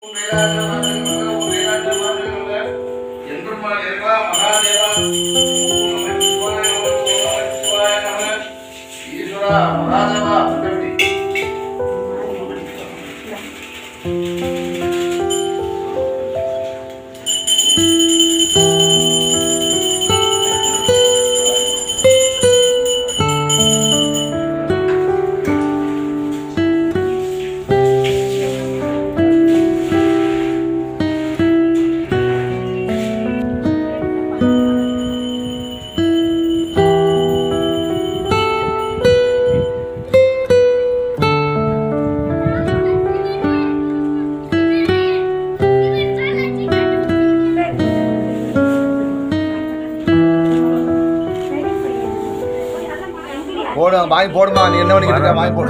போடு வாங்கி போடுமா நீ என்ன பண்ணிக்கிட்டு இருக்க வாங்கி போடு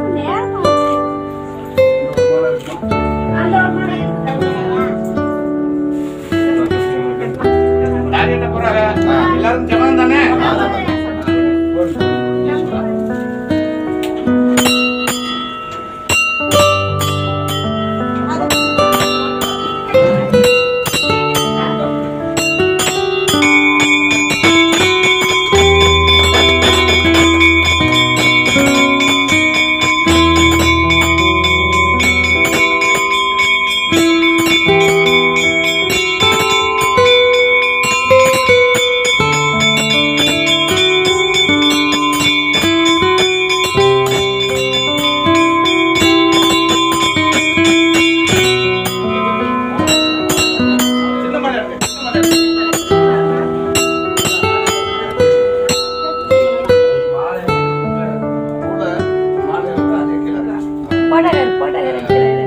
எல்லாரும் ஜமான் தானே சின்ன மலை இருக்கு, சின்ன மலை இருக்கு. போட்டகர் போட்டகர்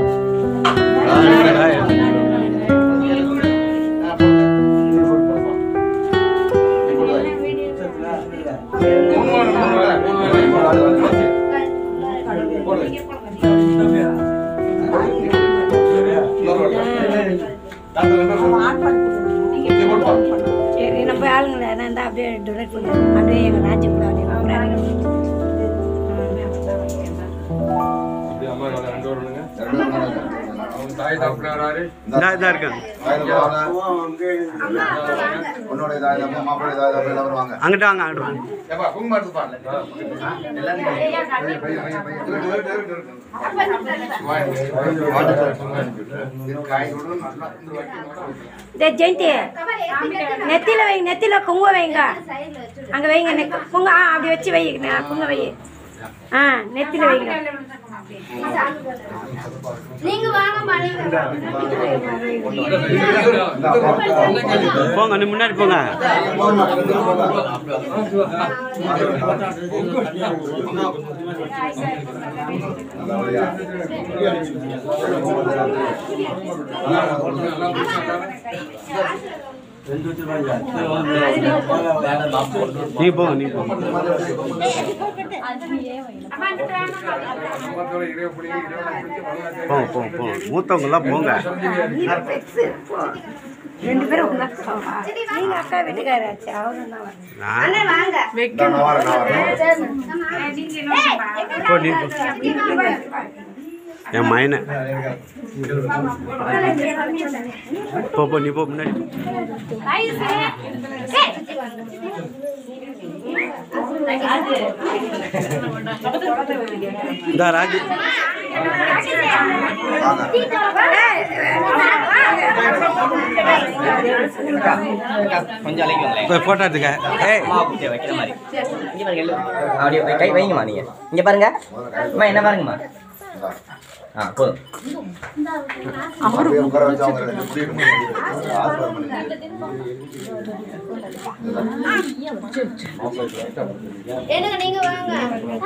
நம்ம ஆளுங்களை நான் தான் அப்படியே டொனேட் பண்ணுறேன் அப்படியே எங்கள் ராஜ்யம் கூட அப்படியே அப்படியே அம்மா நாங்க ரெண்டு வரணுங்க அவங்க தாய் தாப்பினாரு உன்னோட இதாக இருந்தா மாப்பிள்ளை இதாக இருந்தா எல்லாரும் வாங்க அங்கிட்ட வாங்க அங்கிட்ட வாங்க ஏப்பா, குங்குமம் எடுத்து பாருங்க. எல்லாரும் இது காய் கூட நல்லா இந்த வாட்டி இந்த ஜெயந்தி நெத்தியில வைங்க நெத்தியில குங்குமம் வைங்க அங்க வைங்க நெ- குங்க ஆ அப்படி வச்சு வை நெ- குங்க வை ஆ நெத்தியில வைங்க நீங்க வாங்க போங்க நீ முன்னாடி போங்க நீ போங்க நீ போங்க குடும்பத்தோட இடையே பிடிங்க இடையே பிடிச்சி வரலாற்று போங்க போங்க போங்க மூத்தவங்க எல்லாம் போங்க ரெண்டு பேரும் உங்க அக்காவா நீங்க அக்கா வீட்டுக்காராச்சு அவரும் தான் வரணும். நான் நான் வரேன் நான் வரேன் போ நீ போ என் மயனை போ போ நீ போ முன்னாடி இந்த ராஜு கொஞ்சம் அழைக்கு இப்போ ஃபோட்டோ எடுத்துக்க ஏய் மாவு வைக்கிற மாதிரி இங்க பாருங்க எல்லாம். அப்படியே வை- கை வைங்கம்மா நீங்க இங்க பாருங்க அம்மா என்ன பாருங்கம்மா ஆ போதும் அப்படியே உட்கார வச்சு அவங்க ரெண்டு இப்படி இப்படி ஆசீர்வாதம் பண்ணி என்னங்க நீங்க வாங்க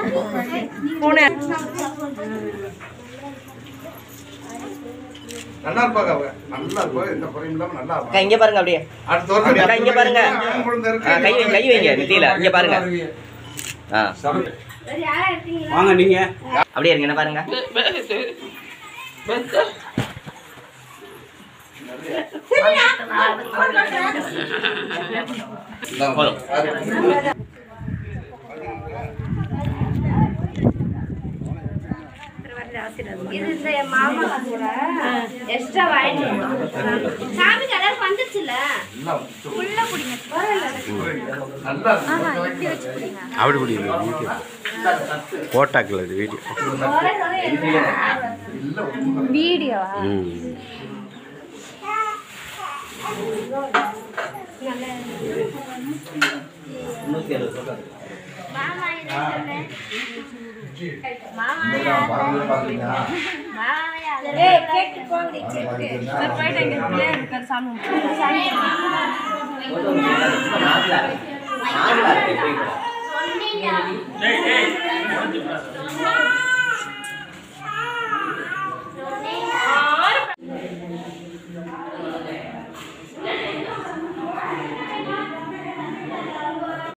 நல்லா இருப்பாங்க அவங்க நல்லா இருப்பாங்க எந்த குறையும் இல்லாம நல்லா அக்கா இருப்பாங்க இங்க பாருங்க அப்படியே அடுத்த வருஷம் அக்கா, இங்க பாருங்க. குழந்தை இருக்கு. ஆ, கை வை- கை வைங்க நெத்தியில இங்க பாருங்க ஆ வேற யாரா இருக்கீங்களா வாங்க நீங்க அப்படியே இருங்க என்ன பாருங்க போதும் ஆசீர்வாதம் இது இந்த மாமா கூட எஸ்ட் எக்ஸ்ட்ரா வாங்கிட்டு சாமி கலர் வந்துச்சுல நல்லா அப்படி பிடிக்கல வீடியோ போட்டாக்கல அது வீடியோ வீடியோ ம் நூற்றி அறுபது ரூபா மாமா இது சொல்லு. மாமா பாத்தீங்கன்னா மாமா ஏய் கேட்டு போங்கடி கேட்டு ஃபோட்டோ நாட்டில் நாட்டில் போய்க்கலாம் சொன்னீங்க